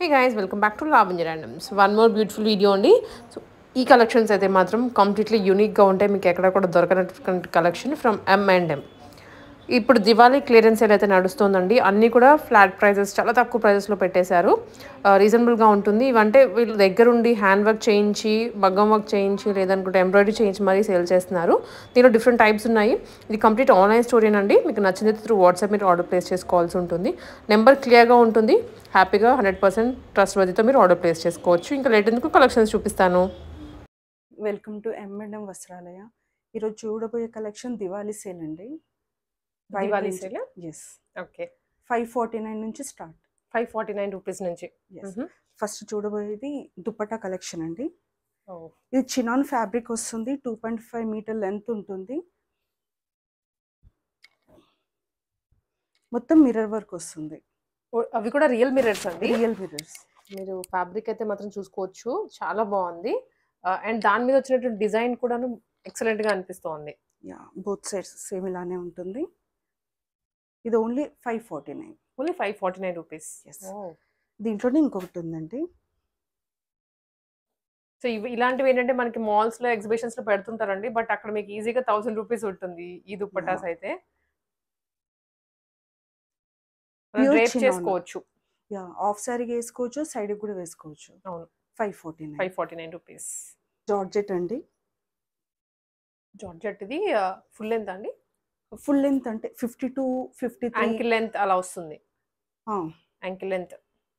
Guys welcome back to Lavanya randoms one more beautiful video అండి so ఈ collections అయితే మాత్రం కంప్లీట్లీ యూనిక్గా ఉంటాయి మీకు ఎక్కడ కూడా దొరకనటువంటి collection from M and M ఇప్పుడు దివాళీ క్లియరెన్స్ సేల్ అయితే నడుస్తుందండి అన్నీ కూడా ఫ్లాట్ ప్రైజెస్ చాలా తక్కువ ప్రైజెస్లో పెట్టేశారు రీజనబుల్గా ఉంటుంది ఇవంటే వీళ్ళు దగ్గరుండి హ్యాండ్ వర్క్ చేయించి మగ్గం వర్క్ చేయించి లేదనుకుంటే ఎంబ్రాయిడరీ చేయించి మరీ సేల్ చేస్తున్నారు దీనిలో డిఫరెంట్ టైప్స్ ఉన్నాయి ఇది కంప్లీట్ ఆన్లైన్ స్టోరీనండి మీకు నచ్చింది త్రూ వాట్సాప్ మీరు ఆర్డర్ ప్లేస్ చేసుకోవాల్సి ఉంటుంది నెంబర్ క్లియర్గా ఉంటుంది హ్యాపీగా హండ్రెడ్ పర్సెంట్ ట్రస్ట్ వదితో మీరు ఆర్డర్ ప్లేస్ చేసుకోవచ్చు ఇంకా లేట్ ఎందుకు కలెక్షన్స్ చూపిస్తాను వెల్కమ్ టు ఎంఎండ్ఎం వస్త్రాలయ ఈరోజు చూడబోయే కలెక్షన్ దివాళీ సేల్ అండి Diwali sale yes okay five forty nine నుంచి start five forty nine rupees నుంచి ఫస్ట్ చూడబోయేది దుపట్టా కలెక్షన్ అండి ఇది చినాన్ ఫ్యాబ్రిక్ వస్తుంది two point five metre length ఉంటుంది మొత్తం మిర్రర్ వర్క్ వస్తుంది అవి కూడా రియల్ మిరర్స్ అండి రియల్ మిర్రర్స్ మీరు ఫ్యాబ్రిక్ అయితే మాత్రం చూసుకోవచ్చు చాలా బాగుంది అండ్ దాని మీద వచ్చినటువంటి డిజైన్ కూడాను ఎక్సలెంట్ గా అనిపిస్తోంది యా బోత్ సైడ్స్ సేమ్ ఇలానే ఉంటుంది ఇది only five forty nine only five forty nine rupees Yes. దీంట్లోనే ఇంకొకటి ఉందండి సో ఇవి ఇలాంటివి ఏంటంటే మనకి మాల్స్ లో ఎగ్జిబిషన్స్ లో పెడుతుంటారండి బట్ అక్కడ మీకు ఈజీగా థౌసండ్ రూపీస్ ఉంటుంది ఈ దుప్పటాస్ అయితే Pure రేప్ chinon. చేసుకోవచ్చు యా ఆఫ్ సారీ వేసుకోవచ్చు సైడ్ కూడా వేసుకోవచ్చు అవును. Five forty nine five forty nine rupees georgette అండి జార్జెట్ ఇది ఫుల్ లెంత్ అండి ఫుల్ లెంత్ అంటే fifty two fifty three ankle length అలా వస్తుంది యాంకిల్ లెంత్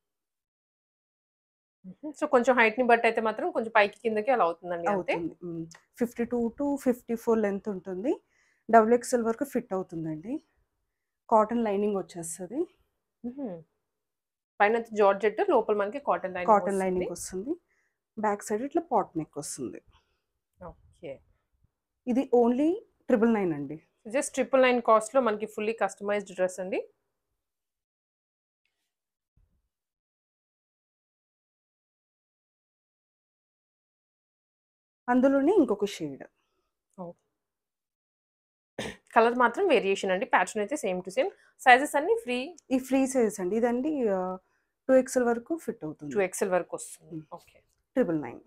సో కొంచెం హైట్ ని బట్టి అయితే మాత్రం కొంచెం పైకి కిందకి అలా అవుతుందండి అంతే అవుతుంది fifty two to fifty four length ఉంటుంది డబుల్ ఎక్స్ఎల్ వరకు ఫిట్ అవుతుందండి కాటన్ లైనింగ్ వచ్చేస్తుంది మ్మ్. పైన జార్జెట్ లోపల మనకి కాటన్ లైన్ కాటన్ లైనింగ్ వస్తుంది బ్యాక్ సైడ్ ఇట్లా పాట్ నెక్ వస్తుంది ఓకే ఇది ఓన్లీ ట్రిపుల్ నైన్ అండి జస్ట్ ట్రిపుల్ నైన్ కాస్ట్ లో మనకి ఫుల్లీ కస్టమైజ్డ్ డ్రెస్ అండి అందులోనే ఇంకొక షేడ్ కలర్ మాత్రం వేరియేషన్ అండి ప్యాటర్న్ అయితే సేమ్ టు సేమ్ సైజెస్ అన్ని ఫ్రీ ఈ ఫ్రీ సైజ్ అండి ఇదండి టూ ఎక్స్ఎల్ వరకు ఫిట్ టూ అవుతుంది ఎక్స్ఎల్ వరకు వస్తుంది మ్మ్. ఓకే ట్రిపుల్ నైన్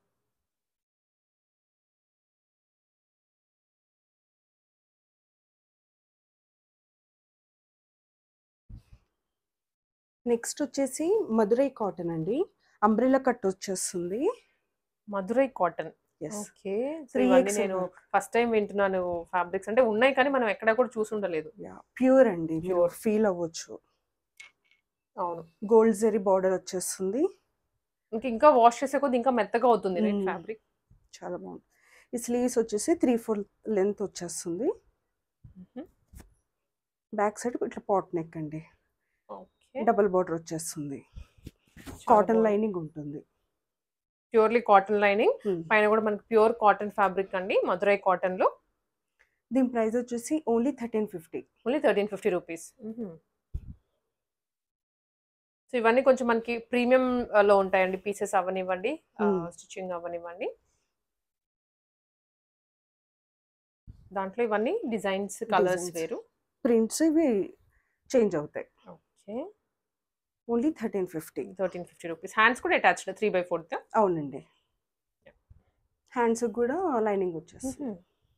నెక్స్ట్ వచ్చేసి మధురై కాటన్ అండి అంబ్రెలా కట్ వచ్చేస్తుంది Madurai cotton yes okay Three ఇవన్నీ XL నేను work. ఫస్ట్ టైం వింటున్నాను ఫ్యాబ్రిక్స్ అంటే ఉన్నాయి కానీ మనం ఎక్కడ కూడా చూసి ఉండలేదు ప్యూర్ అండి Pure. ప్యూర్ ఫీల్ అవ్వచ్చు అవును గోల్డ్ జరీ బార్డర్ వచ్చేస్తుంది ఇంక ఇంకా వాష్ చేసే కొద్ది ఇంకా మెత్తగా అవుతుంది మ్మ్. ఫ్యాబ్రిక్ చాలా బాగుంది ఈ స్లీవ్స్ వచ్చేసి త్రీ ఫోర్ లెంత్ వచ్చేస్తుంది బ్యాక్ సైడ్ ఇట్లా పాట్ నెక్ అండి ఓకే డబుల్ బార్డర్ వచ్చేస్తుంది కాటన్ లైనింగ్ ఉంటుంది ప్యూర్లీ కాటన్ లైనింగ్ Hmm. పైన కూడా మనకి ప్యూర్ కాటన్ ఫ్యాబ్రిక్ అండి మధురై కాటన్ లో దీని ప్రైస్ వచ్చేసి only thirteen fifty only thirteen fifty rupees so ఇవన్నీ కొంచెం మనకి ప్రీమియం లో ఉంటాయండి పీసెస్ అవనివ్వండి Hmm. స్టిచ్చింగ్ అవనివ్వండి దాంట్లో ఇవన్నీ డిజైన్స్ కలర్స్ Designs. వేరు ప్రింట్స్ ఇవి చేంజ్ అవుతాయి okay only thirteen fifty thirteen fifty rupees hands కూడా అటాచ్డ్ త్రీ బై ఫోర్త్ అవునండి హ్యాండ్స్ కూడా లైనింగ్ వచ్చేస్తుంది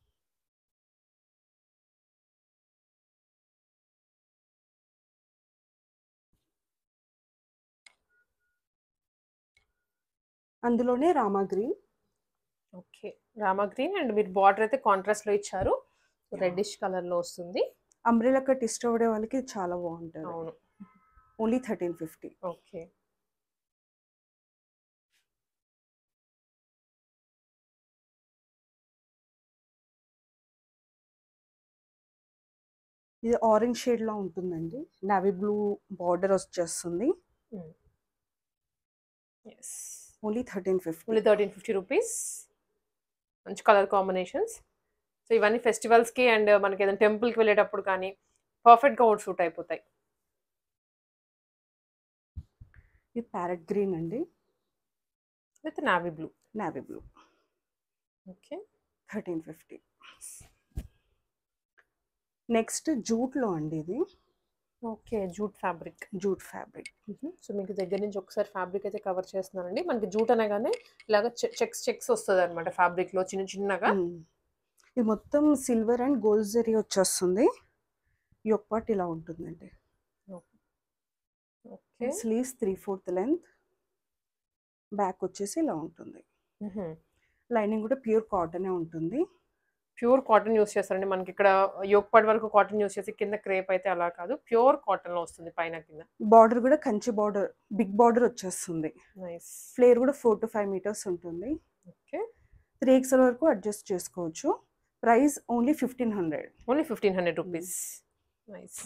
అందులోనే Rama green okay Rama green and మీరు బార్డర్ అయితే కాంట్రాస్ట్ లో ఇచ్చారు రెడ్డిష్ కలర్ లో వస్తుంది అంబ్రెలా కట్ ఇష్టపడే వాళ్ళకి ఇది చాలా బాగుంటుంది అవును ఓన్లీ థర్టీన్ ఫిఫ్టీ ఓకే ఇది ఆరెంజ్ షేడ్ లో ఉంటుందండి నావీ బ్లూ బార్డర్ వచ్చేస్తుంది yes only thirteen fifty only thirteen fifty rupees మంచి కలర్ కాంబినేషన్స్ సో ఇవన్నీ ఫెస్టివల్స్కి అండ్ మనకి ఏదైనా టెంపుల్కి వెళ్ళేటప్పుడు కానీ పర్ఫెక్ట్గా అవుట్ షూట్ అయిపోతాయి ఇది ప్యారెట్ గ్రీన్ అండి with navy blue navy blue okay thirteen fifty next జూట్లో అండి ఇది okay jute fabric jute fabric so మీకు దగ్గర నుంచి ఒకసారి ఫ్యాబ్రిక్ అయితే కవర్ చేస్తున్నానండి మనకి జూట్ అనగానే ఇలాగ చెక్స్ చెక్స్ వస్తుంది అనమాట ఫ్యాబ్రిక్ లో చిన్న చిన్నగా ఇది మొత్తం సిల్వర్ అండ్ గోల్డ్ జరీ వచ్చేస్తుంది ఈ ఒక్క పార్ట్ ఇలా ఉంటుందండి okay sleeves three fourth length back వచ్చేసి ఇలా ఉంటుంది లైనింగ్ కూడా ప్యూర్ కాటనే ఉంటుంది ప్యూర్ కాటన్ యూస్ చేస్తారండి మనకి ఇక్కడ యోగపడి వరకు కాటన్ యూస్ చేసి కింద క్రేప్ అయితే అలా కాదు ప్యూర్ కాటన్ లో వస్తుంది పైన కింద బార్డర్ కూడా కంచి బార్డర్ బిగ్ బార్డర్ వచ్చేస్తుంది నైస్ ఫ్లేర్ కూడా ఫోర్ టు ఫైవ్ మీటర్స్ ఉంటుంది ఓకే త్రీ ఎక్స్ఎల్ వరకు అడ్జస్ట్ చేసుకోవచ్చు price only fifteen hundred only fifteen hundred rupees nice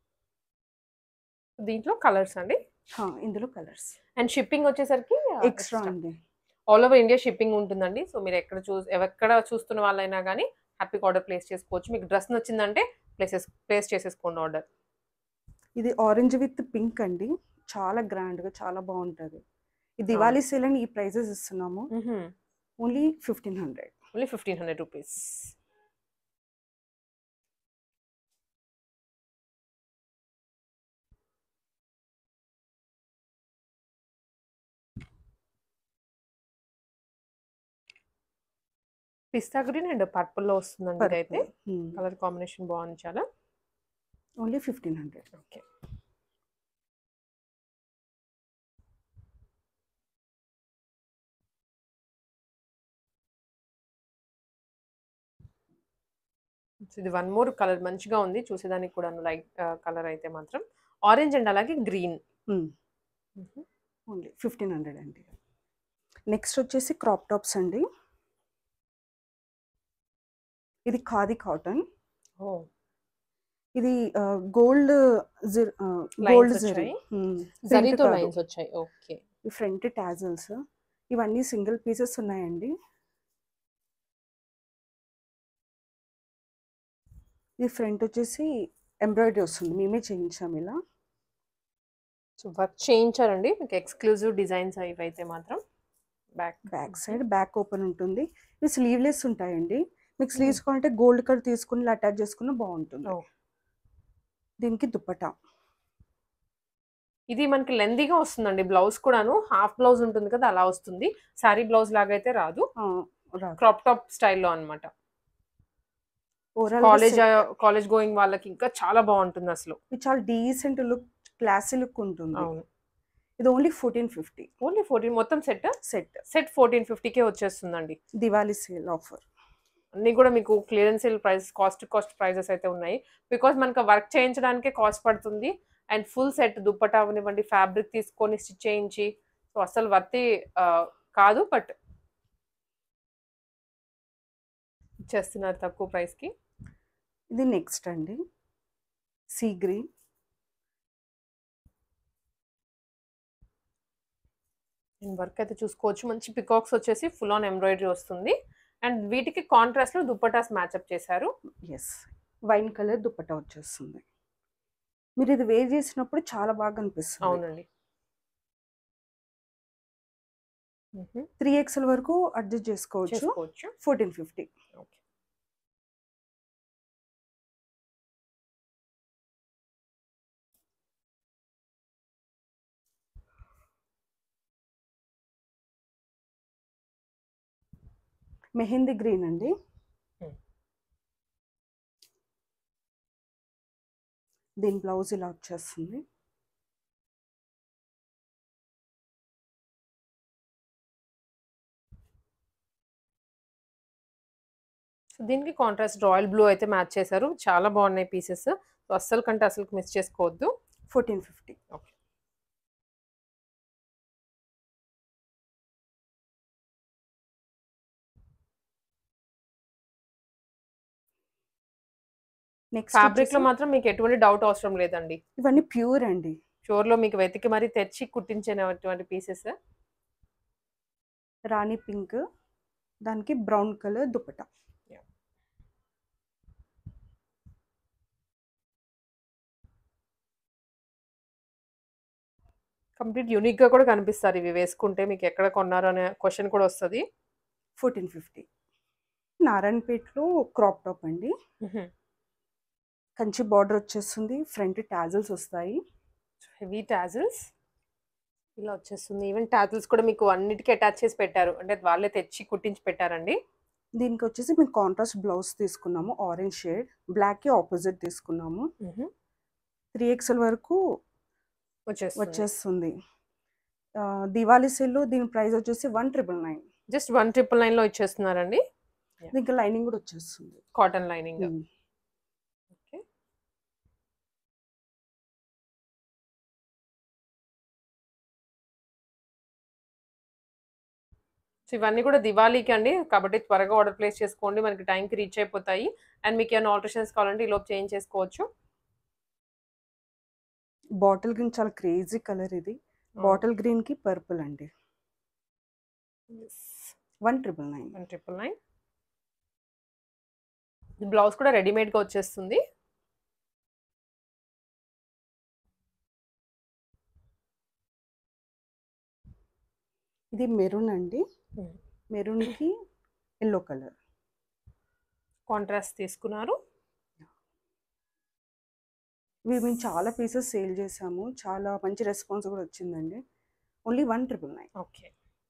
దీంట్లో కలర్స్ అండి ఇందులో కలర్స్ అండ్ షిప్పింగ్ వచ్చేసరికి ఎక్స్ట్రా అండి ఆల్ ఓవర్ ఇండియా షిప్పింగ్ ఉంటుందండి సో మీరు ఎక్కడ చూ ఎక్కడ చూస్తున్న వాళ్ళైనా కానీ హ్యాపీగా ఆర్డర్ ప్లేస్ చేసుకోవచ్చు మీకు డ్రెస్ నచ్చిందంటే ప్లేసెస్ ప్లేస్ చేసేసుకోండి ఆర్డర్ ఇది ఆరెంజ్ విత్ పింక్ అండి చాలా గ్రాండ్ గా చాలా బాగుంటది ఈ దివాళీ సేల్ అని ఈ ప్రైజెస్ ఇస్తున్నాము only fifteen hundred only fifteen hundred rupees pista green and purple లో వస్తుందండి ఇదైతే కలర్ కాంబినేషన్ బాగుంది చాలా ఓన్లీ ఫిఫ్టీన్ హండ్రెడ్ ఓకే ఇది వన్ మోర్ కలర్ మంచిగా ఉంది చూసేదానికి కూడా లైట్ కలర్ అయితే మాత్రం ఆరెంజ్ అండ్ అలాగే గ్రీన్ ఓన్లీ ఫిఫ్టీన్ హండ్రెడ్ అండి నెక్స్ట్ వచ్చేసి క్రాప్ టాప్స్ అండి ఇది ఖాదీ కాటన్ ఓ ఇది గోల్డ్ గోల్డ్ Lines జరీ వచ్చాయి? జరీతో లైన్స్ వచ్చాయి ఓకే ఈ ఫ్రంట్ టాజల్స్ ఇవన్నీ సింగిల్ పీసెస్ ఉన్నాయండి ఇది ఫ్రంట్ వచ్చేసి ఎంబ్రాయిడరీ వస్తుంది మేమే చేయించాం ఇలా సో వర్క్ చేయించారండి మీకు ఎక్స్క్లూజివ్ డిజైన్స్ ఇవైతే మాత్రం back back side back open ఉంటుంది ఇవి స్లీవ్లెస్ ఉంటాయండి మీకు స్లీవ్స్ కావాలంటే గోల్డ్ కలర్ తీసుకుని ఇలా అటాచ్ చేసుకున్న బాగుంటుంది Oh. దీనికి దుప్పటా ఇది మనకి లెందీగా వస్తుందండి బ్లౌజ్ కూడాను హాఫ్ బ్లౌజ్ ఉంటుంది కదా అలా వస్తుంది సారీ బ్లౌజ్ లాగా అయితే రాదు ఆ, రాదు. క్రాప్ టాప్ స్టైల్లో అనమాట Overall గా కాలేజ్ set- కాలేజ్ గోయింగ్ వాళ్ళకి ఇంకా చాలా బాగుంటుంది అసలు ఇది చాలా డీసెంట్ లుక్ క్లాసీ లుక్ ఉంటుంది అవును ఇది only fourteen fifty only fourteen మొత్తం సెట్ సెట్ సెట్ ఫోర్టీన్ ఫిఫ్టీకే వచ్చేస్తుందండి దివాళీ సేల్ ఆఫర్ అన్ని కూడా మీకు clearance sale price cost cost prices అయితే ఉన్నాయి బికాస్ మనకు వర్క్ చేయించడానికే కాస్ట్ పడుతుంది అండ్ ఫుల్ సెట్ దుప్పటా అవనివ్వండి ఫ్యాబ్రిక్ తీసుకొని స్టిచ్ చేయించి సో అసలు వర్తి కాదు బట్ చేస్తున్నారు తక్కువ ప్రైస్కి ఇది నెక్స్ట్ అండి సీ గ్రీన్ వర్క్ అయితే చూసుకోవచ్చు మంచి పికాక్స్ వచ్చేసి ఫుల్ ఆన్ ఎంబ్రాయిడరీ వస్తుంది అండ్ వీటికి కాంట్రాస్ట్ లో దుప్పటాస్ మ్యాచ్అప్ చేశారు ఎస్ వైన్ కలర్ దుప్పటా వచ్చేస్తుంది మీరు ఇది వేర్ చేసినప్పుడు చాలా బాగా అనిపిస్తుంది అవునండి మ్మ్. త్రీ ఎక్స్ఎల్ వరకు అడ్జస్ట్ చేసుకోవచ్చు చేసుకోవచ్చు fourteen fifty okay mehndi green అండి Hmm. దీని బ్లౌజ్ ఇలా వచ్చేస్తుంది సో దీనికి కాంట్రాస్ట్ రాయల్ బ్లూ అయితే మ్యాచ్ చేశారు చాలా బాగున్నాయి పీసెస్ సో అస్సలు కంటే అసలు మిస్ చేసుకోవద్దు fourteen fifty okay next fabric లో మాత్రం మీకు ఎటువంటి డౌట్ అవసరం లేదండి ఇవన్నీ ప్యూర్ అండి ప్యూర్ లో మీకు వెతికి మరీ తెచ్చి కుట్టించినటువంటి పీసెస్ రాణి పింక్ దానికి brown colour dupatta Yeah. Complete unique గా కూడా కనిపిస్తారు ఇవి వేసుకుంటే మీకు ఎక్కడ కొన్నారు అనే క్వశ్చన్ కూడా వస్తుంది ఫోర్టీన్ ఫిఫ్టీ నారాయణపేటలో క్రాప్ టాప్ అండి కంచి బార్డర్ వచ్చేస్తుంది ఫ్రంట్ టాజల్స్ వస్తాయి హెవీ టాజిల్స్ ఇలా వచ్చేస్తుంది ఈవెన్ టాజిల్స్ కూడా మీకు అన్నిటికీ అటాచ్ చేసి పెట్టారు అంటే వాళ్ళే తెచ్చి కుట్టించి పెట్టారండి దీనికి వచ్చేసి మేము కాంట్రాస్ట్ బ్లౌజ్ తీసుకున్నాము ఆరెంజ్ షేడ్ బ్లాక్కి ఆపోజిట్ తీసుకున్నాము త్రీ ఎక్స్ఎల్ వరకు వచ్చేస్తుంది వచ్చేస్తుంది ఆ, దివాళీ సెల్ దీని ప్రైస్ వచ్చేసి one triple nine just one triple nine లో ఇచ్చేస్తున్నారండి దీనికి లైనింగ్ కూడా వచ్చేస్తుంది కాటన్ లైనింగ్ ఉమ్. ఓకే సో ఇవన్నీ కూడా దివాళీకి అండి కాబట్టి త్వరగా ఆర్డర్ ప్లేస్ చేసుకోండి మనకి టైంకి రీచ్ అయిపోతాయి అండ్ మీకు ఏమైనా ఆల్టరేషన్స్ కావాలంటే ఈలోపు చేంజ్ చేసుకోవచ్చు బాటిల్ గ్రీన్ చాలా క్రేజీ కలర్ ఇది బాటిల్ గ్రీన్ కి పర్పుల్ అండి one triple nine one triple nine blouse కూడా రెడీమేడ్గా వచ్చేస్తుంది ఇది మెరూన్ అండి Hmm. మెరూన్ కి ఎల్లో కలర్ కాంట్రాస్ట్ తీసుకున్నారు ఇవి మేము చాలా పీసెస్ సేల్ చేసాము చాలా మంచి రెస్పాన్స్ కూడా వచ్చిందండి only one triple nine okay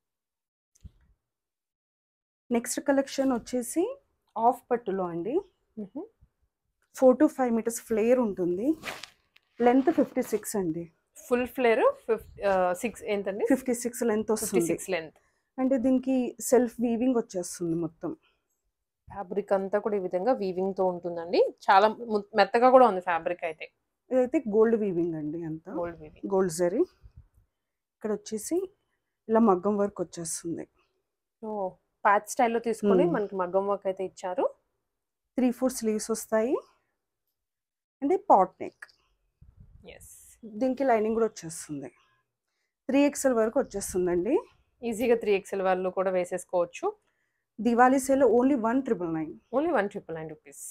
next collection వచ్చేసి ఆఫ్ పట్టులో అండి four to five metres flare ఉంటుంది లెంత్ ఫిఫ్టీ సిక్స్ అండి ఫుల్ ఫ్లేర్ సిక్స్ ఏంటండి ఫిఫ్టీ సిక్స్ లెంత్ ఫిఫ్టీ వస్తుంది సిక్స్ లెంత్ అంటే దీనికి సెల్ఫ్ వీవింగ్ వచ్చేస్తుంది మొత్తం ఫ్యాబ్రిక్ అంతా కూడా ఈ విధంగా వీవింగ్ తో ఉంటుందండి చాలా ము- మెత్తగా కూడా ఉంది ఫ్యాబ్రిక్ అయితే ఇదైతే గోల్డ్ వీవింగ్ అండి అంతా గోల్డ్ వీవింగ్ గోల్డ్ జరీ ఇక్కడ వచ్చేసి ఇలా మగ్గం వర్క్ వచ్చేస్తుంది సో ప్యాచ్ స్టైల్లో తీసుకొని Hmm. మనకి మగ్గం వర్క్ అయితే ఇచ్చారు త్రీ ఫోర్ స్లీవ్స్ వస్తాయి అంటే పాట్ నెక్ ఎస్ దీనికి లైనింగ్ కూడా వచ్చేస్తుంది త్రీ ఎక్స్ఎల్ వరకు వచ్చేస్తుందండి ఈజీగా త్రీ ఎక్స్ఎల్ వాళ్ళు కూడా వేసేసుకోవచ్చు Diwali sale only one triple nine only one triple nine rupees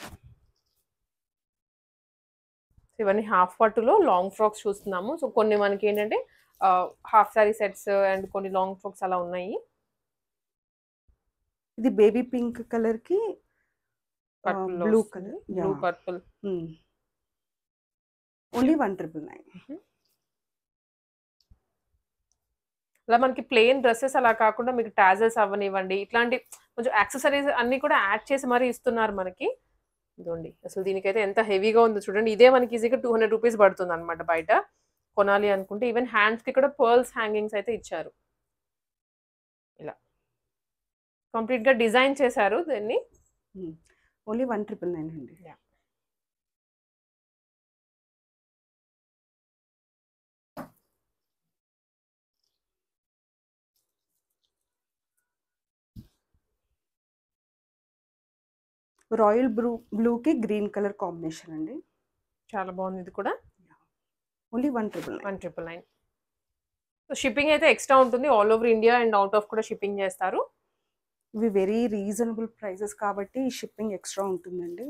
ఇవన్నీ హాఫ్ పట్టులో లాంగ్ ఫ్రాక్స్ చూస్తున్నాము సో కొన్ని మనకి ఏంటంటే హాఫ్ సారీ సెట్స్ అండ్ కొన్ని లాంగ్ ఫ్రాక్స్ అలా ఉన్నాయి ఇది బేబీ పింక్ కలర్ కి purple blue colour blue purple only one triple nine అలా మనకి ప్లెయిన్ డ్రెస్సెస్ అలా కాకుండా మీకు టాజల్స్ అవ్వనివ్వండి ఇట్లాంటి కొంచెం యాక్సెసరీస్ అన్ని కూడా యాడ్ చేసి మరీ ఇస్తున్నారు మనకి ఇదిగోండి అసలు దీనికైతే ఎంత హెవీగా ఉందో చూడండి ఇదే మనకి ఈజీగా టూ హండ్రెడ్ రూపీస్ పడుతుంది అనమాట బయట కొనాలి అనుకుంటే ఈవెన్ హ్యాండ్స్కి కూడా పర్ల్స్ హ్యాంగింగ్స్ అయితే ఇచ్చారు ఇలా కంప్లీట్గా డిజైన్ చేశారు దీన్ని ఓన్లీ వన్ ట్రిపుల్ నైన్ అండి Yeah. రాయల్ బ్లూ బ్లూకి గ్రీన్ కలర్ కాంబినేషన్ అండి చాలా బాగుంది ఇది కూడా only one triple nine one triple nine so shipping అయితే ఎక్స్ట్రా ఉంటుంది all over India and out of కూడా షిప్పింగ్ చేస్తారు ఇవి వెరీ రీజనబుల్ ప్రైసెస్ కాబట్టి షిప్పింగ్ ఎక్స్ట్రా ఉంటుందండి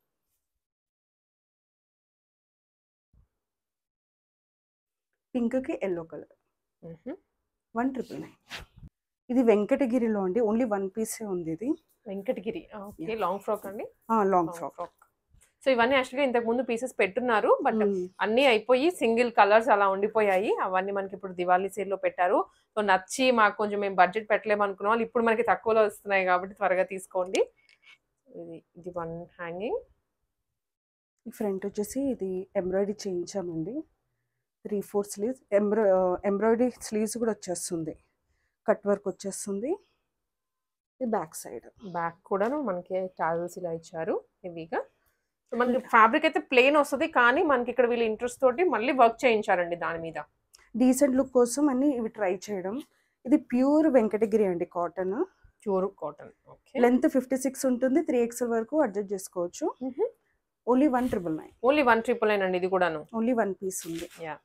పింక్కి ఎల్లో కలర్ మ్హూ. వన్ ట్రిపుల్ నైన్ ఇది వెంకటగిరిలో అండి ఓన్లీ వన్ పీసే ఉంది ఇది Venkatagiri okay Yeah. Long frock అండి long long frock frock so ఇవన్నీ యాక్చువల్గా ఇంతకు ముందు పీసెస్ పెట్టున్నారు బట్ అన్నీ అయిపోయి సింగిల్ కలర్స్ అలా ఉండిపోయాయి అవన్నీ మనకి ఇప్పుడు దివాళీ సేల్ లో పెట్టారు సో నచ్చి మాకు కొంచెం మేము బడ్జెట్ పెట్టలేము అనుకున్న వాళ్ళు ఇప్పుడు మనకి తక్కువలో వస్తున్నాయి కాబట్టి త్వరగా తీసుకోండి ఇది ఇది వన్ హ్యాంగింగ్ ఫ్రంట్ వచ్చేసి ఇది ఎంబ్రాయిడరీ చేయించామండి త్రీ ఫోర్ స్లీవ్స్ ఎంబ్రా ఎంబ్రాయిడరీ స్లీవ్స్ కూడా వచ్చేస్తుంది కట్ వర్క్ వచ్చేస్తుంది ఇది బ్యాక్ సైడ్ బ్యాక్ కూడాను మనకి టాజల్స్ ఇలా ఇచ్చారు హెవీగా సో మనకి ఫ్యాబ్రిక్ అయితే ప్లెయిన్ వస్తుంది కానీ మనకి ఇక్కడ వీళ్ళు ఇంట్రెస్ట్ తోటి మళ్ళీ వర్క్ చేయించారండి దాని మీద డీసెంట్ లుక్ కోసం అని ఇవి ట్రై చేయడం ఇది ప్యూర్ వెంకటగిరి అండి cotton pure cotton okay length fifty six ఉంటుంది త్రీ ఎక్స్ఎల్ వరకు అడ్జస్ట్ చేసుకోవచ్చు only one triple nine only one triple nine అండి ఇది కూడాను ఓన్లీ వన్ పీస్ ఉంది యా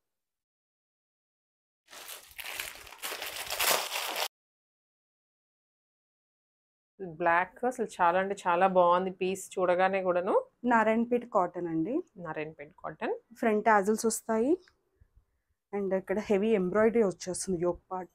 బ్లాక్ అసలు చాలా అంటే చాలా బాగుంది పీస్ చూడగానే కూడాను నారాయణపేట్ కాటన్ అండి నారాయణపేట్ కాటన్ ఫ్రంట్ యాజల్స్ వస్తాయి అండ్ ఇక్కడ హెవీ ఎంబ్రాయిడరీ వచ్చేస్తుంది యోక్ పార్ట్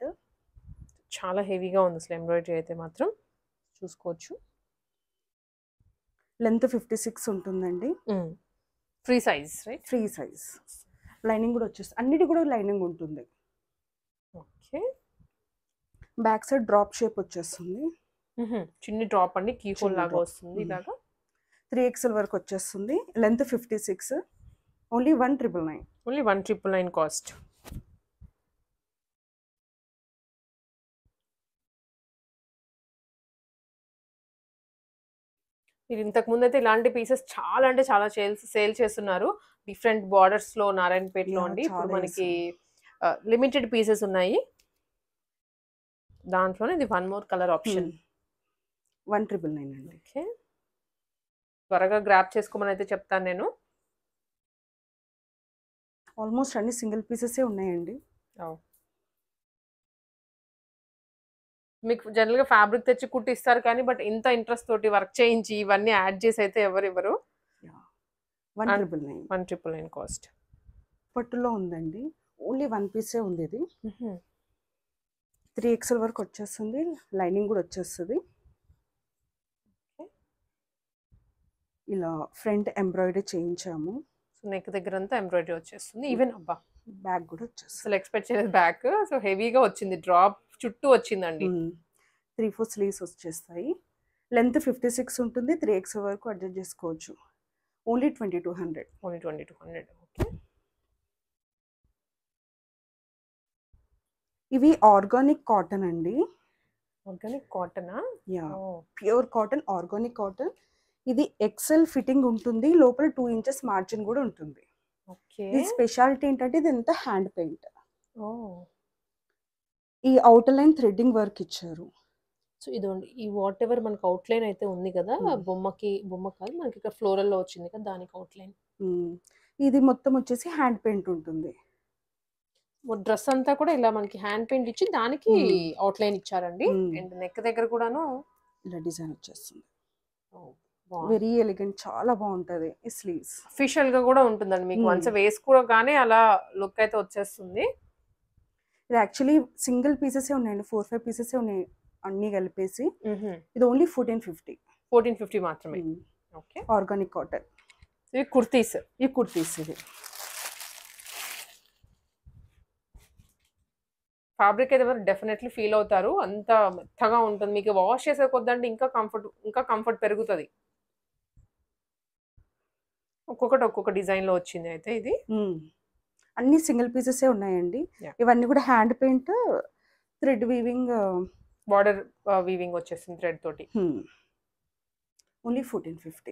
చాలా హెవీగా ఉంది అసలు ఎంబ్రాయిడరీ అయితే మాత్రం చూసుకోవచ్చు లెంత్ ఫిఫ్టీ సిక్స్ ఉంటుందండి free size right free size lining కూడా వచ్చేస్తుంది అన్నిటి కూడా లైనింగ్ ఉంటుంది okay back side drop shape వచ్చేస్తుంది చిన్ని డ్రాప్ అండి కీ హోల్ చిన్ని లాగా drop. వస్తుంది Mhm. ఇలాగా త్రీ ఎక్స్ఎల్ వరకు వచ్చేస్తుంది length fifty six only one triple nine only one triple nine cost మీరు ఇంతకు ముందు అయితే ఇలాంటి పీసెస్ చాలా అంటే చాలా సేల్స్ సేల్ చేస్తున్నారు డిఫరెంట్ బార్డర్స్ లో నారాయణపేటలో Yeah, అండి ఇప్పుడు చాలా మనకి లిమిటెడ్ పీసెస్ ఉన్నాయి దాంట్లోనే ఇది one more colour option one triple nine అండి ఓకే త్వరగా గ్రాప్ చేసుకోమని అయితే చెప్తాను నేను ఆల్మోస్ట్ అన్ని సింగిల్ పీసెసే ఉన్నాయండి మీకు జనరల్గా ఫ్యాబ్రిక్ తెచ్చి కుట్టి ఇస్తారు కానీ బట్ ఇంత ఇంట్రెస్ట్ తోటి వర్క్ చేయించి ఇవన్నీ యాడ్ చేసి అయితే ఎవరు ఇవ్వరు one And- triple nine one triple nine cost పట్టులో ఉందండి ఓన్లీ వన్ పీసే ఉంది ఇది త్రీ ఎక్స్ఎల్ వరకు వచ్చేస్తుంది లైనింగ్ కూడా వచ్చేస్తుంది ఇలా ఫ్రంట్ ఎంబ్రాయిడరీ చేయించాము సో నెక్ దగ్గర అంతా ఎంబ్రాయిడరీ వచ్చేస్తుంది ఈవెన్ అబ్బా బ్యాగ్ కూడా వచ్చేస్తుంది అసలు ఎక్స్పెక్ట్ చేయలేదు బ్యాక్ సో హెవీగా వచ్చింది డ్రాప్ చుట్టూ వచ్చిందండి త్రీ ఫోర్ స్లీవ్స్ వచ్చేస్తాయి లెంత్ ఫిఫ్టీ సిక్స్ ఉంటుంది త్రీ ఎక్స్ వరకు అడ్జస్ట్ చేసుకోవచ్చు only twenty two hundred only twenty two hundred okay ఇవి ఆర్గానిక్ కాటన్ అండి ఆర్గానిక్ కాటనా yeah pure cotton organic cotton ఇది ఎక్సెల్ ఫిట్టింగ్ ఉంటుంది లోపల టూ ఇంచెస్ మార్జిన్ కూడా ఉంటుంది ఓకే ఇది స్పెషాలిటీ ఏంటంటే ఇది ఎంత హ్యాండ్ పెయింట్ ఓ ఈ అవుటర్ లైన్ థ్రెడ్డింగ్ వర్క్ ఇచ్చారు సో ఇదండి ఈ వాట్ ఎవర్ మనకి అవుట్లైన్ అయితే ఉంది కదా Hmm. బొమ్మకి బొమ్మ కాదు మనకి ఇక్కడ ఫ్లోరల్ లో వచ్చింది కదా దానికి అవుట్లైన్ మ్మ్. ఇది మొత్తం వచ్చేసి హ్యాండ్ పెయింట్ ఉంటుంది డ్రెస్ అంతా కూడా ఇలా మనకి హ్యాండ్ పెయింట్ ఇచ్చి దానికి Hmm. అవుట్లైన్ ఇచ్చారండి Hmm. అండ్ నెక్ దగ్గర కూడాను ఇలా డిజైన్ వచ్చేస్తుంది బాగుంది వెరీ ఎలిగెంట్ చాలా బాగుంటది ఈ స్లీవ్స్ అఫీషియల్ గా కూడా ఉంటుందండి మీకు Hmm. వన్స్ వేసుకోగానే అలా లుక్ అయితే వచ్చేస్తుంది ఇది యాక్చువల్లీ సింగిల్ పీసెసే ఉన్నాయండి ఫోర్ ఫైవ్ పీసెసే ఉన్నాయి అన్ని కలిపేసి ఇది only fourteen fifty fourteen fifty మాత్రమే ఓకే ఆర్గానిక్ కాటన్ ఇవి కుర్తీస్ ఈ కుర్తీస్ ఇది ఫ్యాబ్రిక్ అయితే మీరు డెఫినెట్లీ ఫీల్ అవుతారు అంత మెత్తగా ఉంటుంది మీకు వాష్ చేసే కొద్దంటే ఇంకా కంఫర్ట్ ఇంకా కంఫర్ట్ పెరుగుతుంది ఒక్కొక్కటి ఒక్కొక్క డిజైన్ లో వచ్చింది అయితే ఇది మ్మ్. అన్ని సింగిల్ పీసెసే ఉన్నాయండి Yeah. ఇవన్నీ కూడా hand paint thread weaving border weaving వచ్చేసింది థ్రెడ్ తోటి ఓన్లీ ఫోర్టీన్ ఫిఫ్టీ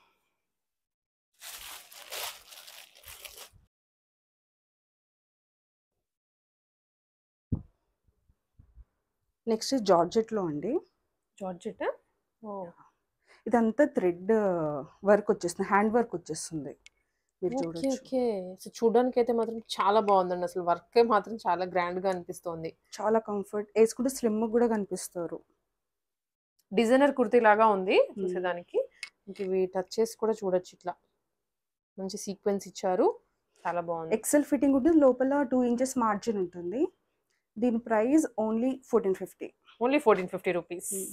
నెక్స్ట్ జార్జెట్లో అండి జార్జెట్ ఇదంతా థ్రెడ్ వర్క్ వచ్చేస్తుంది హ్యాండ్ వర్క్ వచ్చేస్తుంది మీరు ఓకే చూడొచ్చు ఓకే సో చూడడానికి అయితే మాత్రం చాలా బాగుందండి అసలు వర్క్ మాత్రం చాలా గ్రాండ్ గా అనిపిస్తోంది చాలా కంఫర్ట్ వేసుకుంటే స్లిమ్ కూడా కనిపిస్తారు డిజైనర్ కుర్తీ లాగా ఉంది Hmm. చూసేదానికి ఇంక ఇవి టచ్ చేసి కూడా చూడొచ్చు ఇట్లా మంచి సీక్వెన్స్ ఇచ్చారు చాలా బాగుంది ఎక్సెల్ ఫిట్టింగ్ ఉంటుంది లోపల టూ ఇంచెస్ మార్జిన్ ఉంటుంది దీని price only fourteen fifty only fourteen fifty rupees Hmm.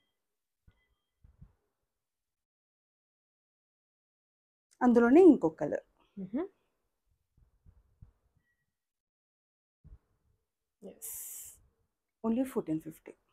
అందులోనే ఇంకొక కలర్ ఓన్లీ ఫోర్టీన్ ఫిఫ్టీ